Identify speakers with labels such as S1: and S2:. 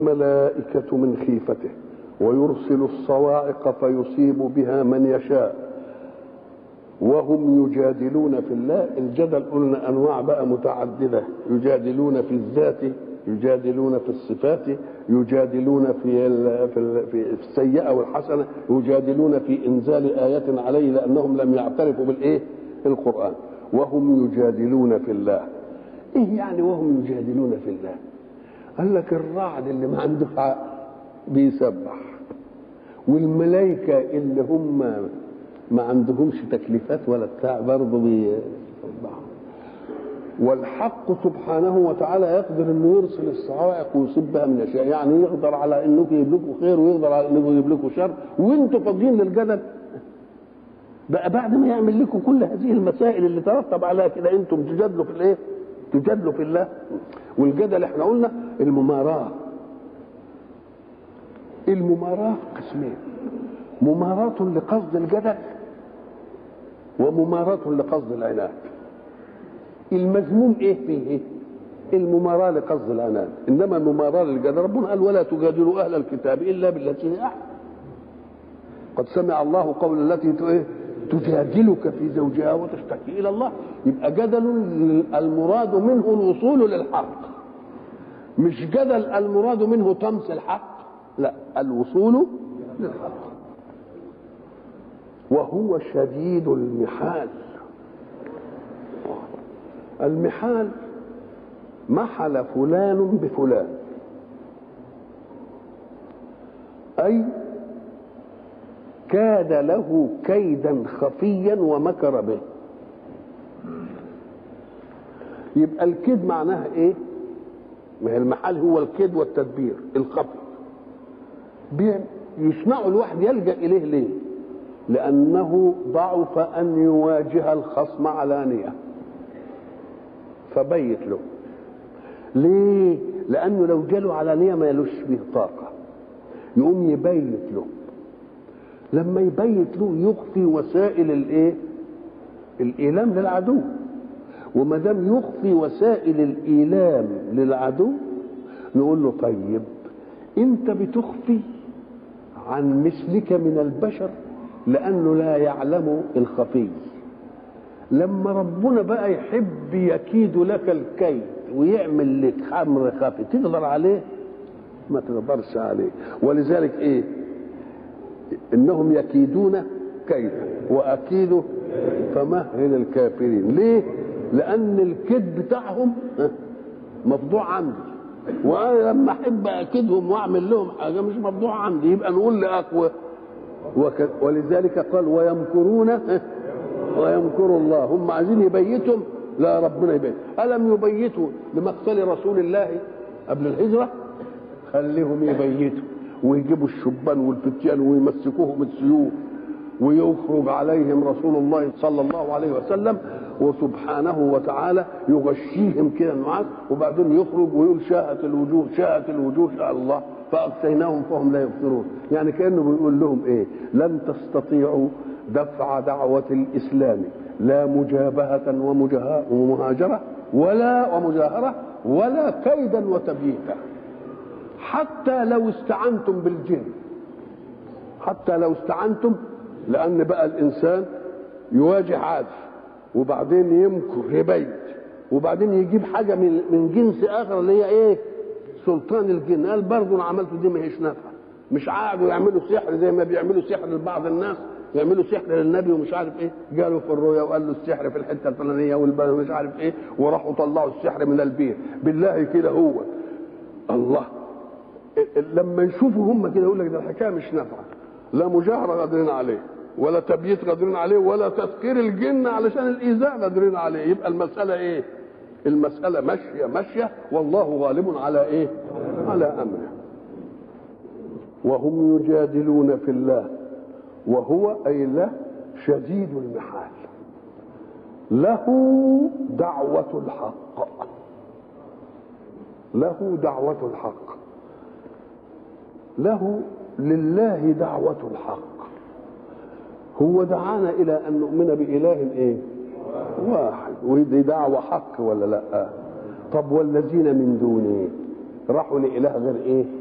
S1: الملائكة من خيفته ويرسل الصواعق فيصيب بها من يشاء وهم يجادلون في الله الجدل قلنا انواع بقى متعدده يجادلون في الذات يجادلون في الصفات يجادلون في ال في, ال في السيئه والحسنه يجادلون في انزال ايات عليه لانهم لم يعترفوا بالايه القران وهم يجادلون في الله ايه يعني وهم يجادلون في الله قال لك الرعد اللي ما عنده عقل بيسبح والملائكه اللي هم ما عندهمش تكليفات ولا بتاع برضه بيسبحوا والحق سبحانه وتعالى يقدر انه يرسل الصواعق ويصيب بها من يشاء يعني يقدر على انه يجيب لكم خير ويقدر على انه يجيب لكم شر وانتم فاضيين للجدل بقى بعد ما يعمل لكم كل هذه المسائل اللي ترتب عليها كده انتم تجادلوا في الايه؟ تجادلوا في الله والجدل احنا قلنا المماراه المماراه قسمين مماراة لقصد الجدل ومماراة لقصد العناد المذموم ايه فيه ايه المماراة لقصد العناد انما المماراة للجدل ربنا قال ولا تجادلوا اهل الكتاب الا بالتي هي احسن قد سمع الله قول التي ايه تجادلك في زوجها وتشتكي الى الله يبقى جدل المراد منه الوصول للحق مش جدل المراد منه طمس الحق لا الوصول للحق وهو شديد المحال المحال محل فلان بفلان اي كاد له كيدا خفيا ومكر به يبقى الكيد معناها ايه ما هي المحال هو الكيد والتدبير الخفي يسمعوا الواحد يلجا اليه ليه لانه ضعف ان يواجه الخصم علانيه فبيت له ليه لانه لو جاله علانيه ما يلوش به طاقه يقوم يبيت له لما يبيت له يخفي وسائل الايه الايلام للعدو وما دام يخفي وسائل الايلام للعدو نقول له طيب انت بتخفي عن مثلك من البشر لانه لا يعلم الخفي لما ربنا بقى يحب يكيد لك الكيد ويعمل لك خمر خفي تقدر عليه ما تقدرش عليه ولذلك ايه انهم يكيدون كيدا واكيد فمهل الكافرين ليه لان الكيد بتاعهم مفضوع عندي وانا لما احب اكيدهم واعمل لهم حاجه مش مفضوع عندي يبقى نقول لاقوى وك... ولذلك قال ويمكرون ويمكر الله هم عايزين يبيتهم لا ربنا يبيت الم يبيتوا لمقتل رسول الله قبل الهجره خليهم يبيتوا ويجيبوا الشبان والفتيان ويمسكوهم السيوف ويخرج عليهم رسول الله صلى الله عليه وسلم وسبحانه وتعالى يغشيهم كده النعاس وبعدين يخرج ويقول شاءت الوجوه شاءت الوجوه شاء الله فأغشيناهم فهم لا يبصرون يعني كأنه بيقول لهم إيه لن تستطيعوا دفع دعوة الإسلام لا مجابهة ومهاجرة ولا ومجاهرة ولا كيدا وتبييتا حتى لو استعنتم بالجن حتى لو استعنتم لأن بقى الإنسان يواجه عادي وبعدين يمكر يبيت وبعدين يجيب حاجة من من جنس آخر اللي هي إيه؟ سلطان الجن قال برضه أنا عملته دي ما هيش نافعة مش قعدوا يعملوا سحر زي ما بيعملوا سحر لبعض الناس يعملوا سحر للنبي ومش عارف ايه جاله في الرؤيا وقال له السحر في الحته الفلانيه والبلد مش عارف ايه وراحوا طلعوا السحر من البير بالله كده هو الله لما يشوفوا هم كده يقول لك ده الحكايه مش نافعه لا مجاهره قادرين عليه ولا تبييت قادرين عليه ولا تذكير الجن علشان الايذاء قادرين عليه يبقى المساله ايه المساله ماشيه ماشيه والله غالب على ايه على امره وهم يجادلون في الله وهو اي له شديد المحال له دعوة الحق له دعوة الحق له لله دعوة الحق هو دعانا إلى أن نؤمن بإله إيه؟ واحد ودي دعوة حق ولا لا؟ طب والذين من دونه راحوا لإله غير إيه؟